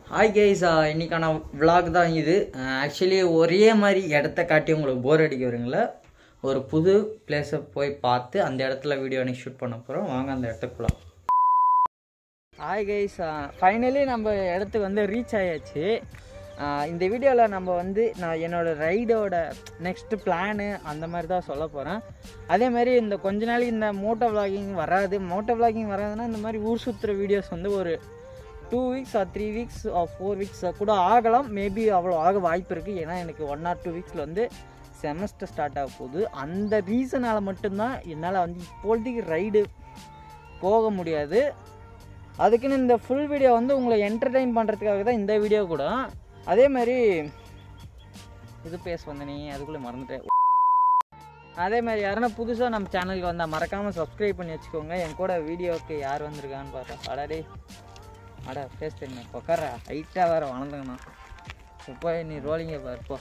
Hi guys இன்னைக்கான vlog தான் இது ஆக்சுவலி ஒரே மாதிரி இடத்த காட்டி உங்களுக்கு போர் அடிக்க வருங்களா ஒரு புது பிளேஸை போய் பார்த்து அந்த இடத்துல வீடியோ அன்னைக்கு ஷூட் பண்ண போகிறோம் வாங்க அந்த இடத்துக்கு போகலாம் ஹாய் கைஸ் ஃபைனலி நம்ம இடத்துக்கு வந்து ரீச் ஆயாச்சு ஆஹ் இந்த வீடியோவில் நம்ம வந்து நான் என்னோட ரைடோட நெக்ஸ்ட் பிளானு அந்த மாதிரி தான் சொல்ல போகிறேன் அதே மாதிரி இந்த கொஞ்ச நாளைக்கு இந்த மோட்டோ vlogging வராது மோட்டோ vlogging வராதுன்னா இந்த மாதிரி ஊர் சுற்றுற வீடியோஸ் வந்து ஒரு two weeks or three weeks or four weeks கூட ஆகலாம் மேபி அவ்வளோ ஆக வாய்ப்பு இருக்குது ஏன்னா எனக்கு ஒன் ஆர் டூ வீக்ஸில் வந்து செமஸ்டர் ஸ்டார்ட் ஆக போகுது அந்த ரீசனால் மட்டும்தான் என்னால் வந்து இப்போதைக்கு ரைடு போக முடியாது அதுக்குன்னு இந்த ஃபுல் வீடியோ வந்து உங்களை என்டர்டெயின் பண்ணுறதுக்காக தான் இந்த வீடியோ கூட அதே மாதிரி இது பேச வந்த நீ அதுக்குள்ளே மறந்துட்டேன் அதே மாதிரி யாருன்னா புதுசாக நம்ம சேனலுக்கு வந்தால் மறக்காமல் சப்ஸ்கிரைப் பண்ணி வச்சுக்கோங்க என் கூட வீடியோவுக்கு யார் வந்திருக்கான்னு பார்த்தா அடடே அட ஃபேஸ் தெரியுமா உட்கார ஹைட்டாக வேறு வளர்ந்துங்கண்ணா இப்போ நீ ரோலிங்க பாருப்போ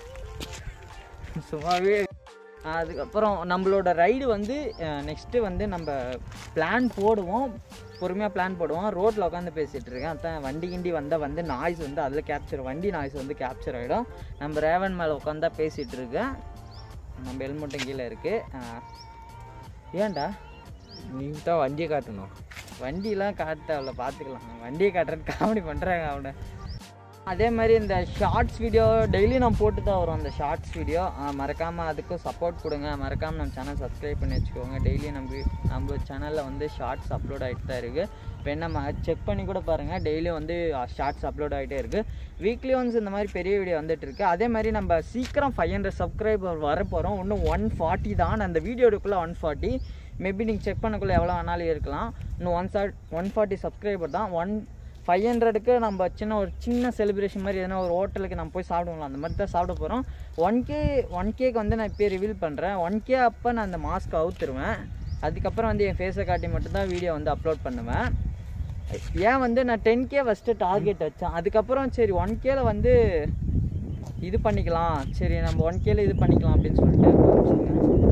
சும்மாவே அதுக்கப்புறம் நம்மளோட ரைடு வந்து நெக்ஸ்ட்டு வந்து நம்ம பிளான் போடுவோம் பொறுமையாக பிளான் போடுவோம் ரோட்டில் உட்காந்து பேசிகிட்டு இருக்கேன் அதான் வண்டி கிண்டி வந்தால் வந்து நாய்ஸ் வந்து அதில் கேப்சர் வண்டி நாய்ஸ் வந்து கேப்சர் ஆகிடும் நம்ம ரேவன் மேலே உட்காந்தா பேசிகிட்டு இருக்கேன் நம்ம ஹெல்மெட்டும் கீழே இருக்குது ஏன்டா நீ தான் வண்டியை காட்டணும் வண்டிலாம் காட்ட அவளை பார்த்துக்கலாம் வண்டியை காட்டுறது காமெடி பண்ணுறாங்க அவனை அதே மாதிரி இந்த ஷார்ட்ஸ் வீடியோ டெய்லி நான் போட்டு தான் வரும் அந்த ஷார்ட்ஸ் வீடியோ மறக்காமல் அதுக்கும் சப்போர்ட் கொடுங்க மறக்காமல் நம்ம சேனல் சப்ஸ்கிரைப் பண்ணி வச்சுக்கோங்க டெய்லி நம்ம நம்ம சேனலில் வந்து ஷார்ட்ஸ் அப்லோட் ஆகிட்டு தான் இருக்குது இப்போ நம்ம செக் பண்ணி கூட பாருங்கள் டெய்லியும் வந்து ஷார்ட்ஸ் அப்லோட் ஆகிட்டே இருக்குது வீக்லி ஒன்ஸ் இந்த மாதிரி பெரிய வீடியோ வந்துட்டு இருக்கு அதே மாதிரி நம்ம சீக்கிரம் ஃபைவ் ஹண்ட்ரட் சப்ஸ்கிரைபர் வர போகிறோம் இன்னும் ஒன் ஃபார்ட்டி தான் அந்த வீடியோக்குள்ளே ஒன் ஃபார்ட்டி மேபி நீங்கள் செக் பண்ணக்குள்ளே எவ்வளோ வேணாலும் இருக்கலாம் இன்னும் ஒன் சாட் ஒன் ஃபார்ட்டி சப்ஸ்கிரைபர் தான் ஒன் ஃபைவ் ஹண்ட்ரடுக்கு நம்ம சின்ன ஒரு சின்ன செலிப்ரேஷன் மாதிரி எதனா ஒரு ஹோட்டலுக்கு நம்ம போய் சாப்பிடுவோம் அந்த மாதிரி தான் சாப்பிட போகிறோம் ஒன் கே ஒன் கேக்கு வந்து நான் இப்போ ரிவீல் பண்ணுறேன் ஒன் கே அப்போ நான் அந்த மாஸ்க் அவுத்துருவேன் அதுக்கப்புறம் வந்து என் ஃபேஸை காட்டி மட்டும்தான் வீடியோ வந்து அப்லோட் பண்ணுவேன் ஏன் வந்து நான் டென் கே ஃபஸ்ட்டு டார்கெட் வச்சேன் அதுக்கப்புறம் சரி ஒன் கேல வந்து இது பண்ணிக்கலாம் சரி நம்ம ஒன் கேல இது பண்ணிக்கலாம் அப்படின்னு சொல்லிட்டு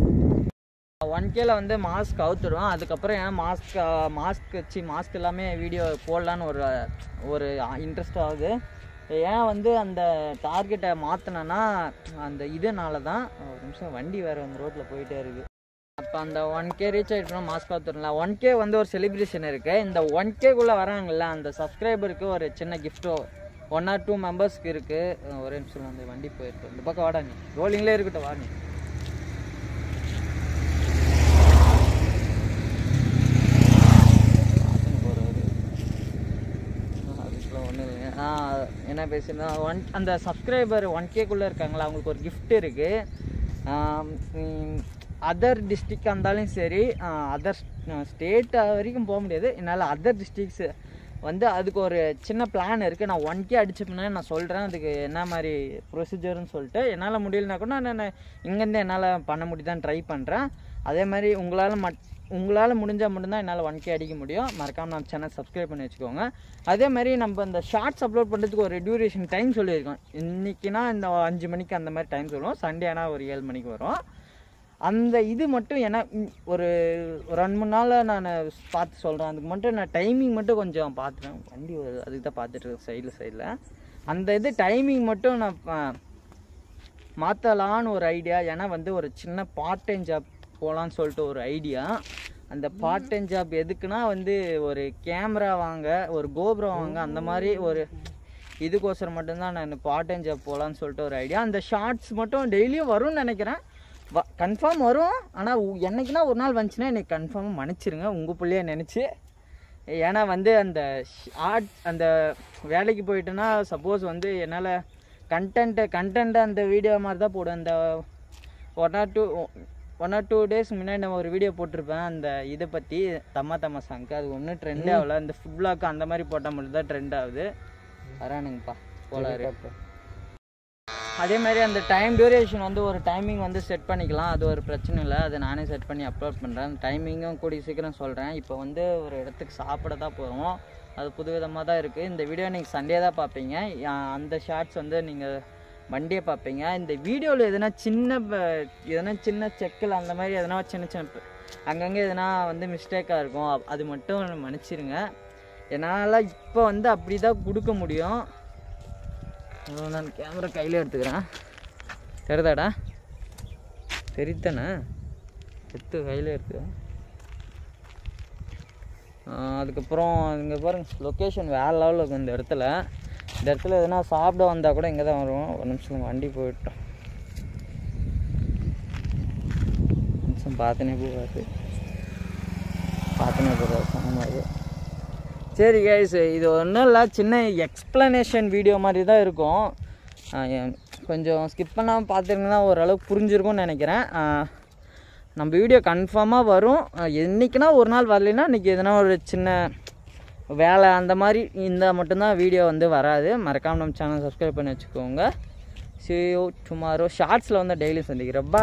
ஒன் கேல வந்து மாஸ்க் அவுத்துடுவோம் அதுக்கப்புறம் ஏன் மாஸ்க் மாஸ்க் வச்சு மாஸ்க் எல்லாமே வீடியோ போடலான்னு ஒரு ஒரு இன்ட்ரெஸ்ட் ஆகுது ஏன் வந்து அந்த டார்கெட்டை மாற்றினேன்னா அந்த இதனால தான் ஒரு நிமிஷம் வண்டி வேறு அந்த ரோட்டில் போயிட்டே இருக்குது அப்போ அந்த ஒன் கே ரீச் ஆகிட்டோம்னா மாஸ்க் பார்த்துடலாம் ஒன் கே வந்து ஒரு செலிப்ரேஷன் இருக்குது இந்த ஒன் கேக்குள்ளே வராங்கல்ல அந்த சப்ஸ்கிரைபருக்கு ஒரு சின்ன கிஃப்ட்டோ ஒன் ஆர் டூ மெம்பர்ஸ்க்கு இருக்குது ஒரே நிமிஷம் அந்த வண்டி போயிருக்கு இந்த பக்கம் வாடா நீ ரோலிங்லேயே இருக்கட்டும் வா நீ அதுக்குலாம் ஒன்றும் இல்லைங்க நான் என்ன பேசுனா ஒன் அந்த சப்ஸ்கிரைபர் ஒன் கேக்குள்ளே இருக்காங்களா அவங்களுக்கு ஒரு gift இருக்குது அதர் டிஸ்ட்ரிக்டாக இருந்தாலும் சரி அதர் ஸ்டேட் வரைக்கும் போக முடியாது என்னால் அதர் டிஸ்ட்ரிக்ஸு வந்து அதுக்கு ஒரு சின்ன பிளான் இருக்குது நான் ஒன் கே அடிச்சுப்பேன்னு நான் சொல்கிறேன் அதுக்கு என்ன மாதிரி ப்ரொசீஜர்னு சொல்லிட்டு என்னால் முடியலனா கூட நான் இங்கேருந்து என்னால் பண்ண முடியுதான் ட்ரை பண்ணுறேன் அதே மாதிரி உங்களால் மட் உங்களால் முடிஞ்சால் மட்டும்தான் என்னால் ஒன் கே அடிக்க முடியும் மறக்காமல் நம்ம சேனல் சப்ஸ்கிரைப் பண்ணி வச்சுக்கோங்க அதே மாதிரி நம்ம இந்த ஷார்ட்ஸ் அப்லோட் பண்ணுறதுக்கு ஒரு டியூரேஷன் டைம் சொல்லியிருக்கோம் இன்றைக்கினா இந்த அஞ்சு மணிக்கு அந்த மாதிரி டைம் சொல்லுவோம் சண்டே ஆனால் ஒரு ஏழு மணிக்கு வரும் அந்த இது மட்டும் ஏன்னா ம், ஒரு ஒரு ரெண்டு மூணு நாளில் நான் பார்த்து சொல்கிறேன் அதுக்கு மட்டும் நான் டைமிங் மட்டும் கொஞ்சம் பார்த்துட்டேன் வண்டி வருது அதுக்கு தான் பார்த்துட்டு இருக்கேன் சைடில் சைடில் அந்த இது டைமிங் மட்டும் நான் மாற்றலான்னு ஒரு ஐடியா ஏன்னா வந்து ஒரு சின்ன பார்ட் டைம் ஜாப் போகலான்னு சொல்லிட்டு ஒரு ஐடியா அந்த பார்ட் டைம் ஜாப் எதுக்குன்னா வந்து ஒரு கேமரா வாங்க ஒரு கோபுரம் வாங்க அந்த மாதிரி ஒரு இதுக்கோசரம் மட்டும்தான் நான் பார்ட் டைம் ஜாப் போகலான்னு சொல்லிட்டு ஒரு ஐடியா அந்த ஷார்ட்ஸ் மட்டும் டெய்லியும் வரும்னு நினைக்கிறேன் வ கன்ஃபார்ம் வரும் ஆனால் என்னைக்குன்னா ஒரு நாள் வந்துச்சுன்னா எனக்கு கன்ஃபார்மாக மன்னிச்சிருங்க உங்கள் பிள்ளைய நினச்சி ஏன்னா வந்து அந்த ஆர்ட் அந்த வேலைக்கு போயிட்டேன்னா சப்போஸ் வந்து என்னால் கண்டென்ட்டு கண்டென்ட் அந்த வீடியோ மாதிரி தான் போடுவேன் அந்த one or two one or two days முன்னாடி நம்ம ஒரு வீடியோ போட்டிருப்பேன் அந்த இதை பற்றி தம்மா தம்மா சாங்க்கு அது ஒன்றும் ட்ரெண்ட் ஆகல இந்த ஃபுட் பிளாக் அந்த மாதிரி போட்டால் மட்டும் தான் ட்ரெண்ட் ஆகுது வரானுங்கப்பா போலாரு அதே மாதிரி அந்த டைம் டியூரேஷன் வந்து ஒரு டைமிங் வந்து செட் பண்ணிக்கலாம் அது ஒரு பிரச்சனை இல்லை அதை நானே செட் பண்ணி அப்லோட் பண்ணுறேன் டைமிங்கும் கூடிய சீக்கிரம் சொல்கிறேன் இப்போ வந்து ஒரு இடத்துக்கு சாப்பிட தான் போகிறோம் அது புதுவிதமாக தான் இருக்குது இந்த வீடியோ நீங்கள் சண்டே தான் பார்ப்பீங்க யா- அந்த ஷார்ட்ஸ் வந்து நீங்கள் வண்டியை பார்ப்பீங்க இந்த வீடியோவில் எதனா சின்ன ப- எதனா சின்ன செக்கில் அந்த மாதிரி எதனா சின்ன சின்ன ப- அங்கங்கே எதனா வந்து மிஸ்டேக்காக இருக்கும் அப்- அது மட்டும் மன்னிச்சிருங்க என்னால் இப்போ வந்து அப்படி தான் கொடுக்க முடியும் இதோ நான் கேமரா கையில் எடுத்துக்கிறேன் தெரியுதாடா தெரித்தானே எடுத்து கையில் எடுத்துக்கிறேன் ஆஹ் அதுக்கப்புறம் இங்கே பாருங்க லொக்கேஷன் வேறு லெவலில் இருக்கும் இந்த இடத்துல இந்த இடத்துல எதுனா சாப்பிட வந்தால் கூட இங்கே தான் வருவோம் ஒரு நிமிஷம் வண்டி போயிட்டோம் நிமிஷம் பார்த்துனே போகாது பார்த்துனே போகிறாரு சொன்னது சரி கைஸ் இது ஒன்றும் இல்லை சின்ன எக்ஸ்ப்ளனேஷன் வீடியோ மாதிரி தான் இருக்கும் ஆஹ் என் கொஞ்சம் ஸ்கிப் பண்ணாமல் பார்த்துருங்கன்னா ஓரளவுக்கு புரிஞ்சிருக்கும்னு நினைக்கிறேன் ஆஹ் நம்ம வீடியோ கன்ஃபார்மாக வரும் ஆஹ் என்னைக்குனா ஒரு நாள் வரலைன்னா இன்றைக்கி எதனா ஒரு சின்ன வேலை அந்த மாதிரி இந்த மட்டும்தான் வீடியோ வந்து வராது மறக்காமல் நம்ம சேனல் சப்ஸ்கிரைப் பண்ணி வச்சுக்கோங்க சி டுமாரோ ஷார்ட்ஸில் வந்து டெய்லி சந்திக்கிறேன் Bye.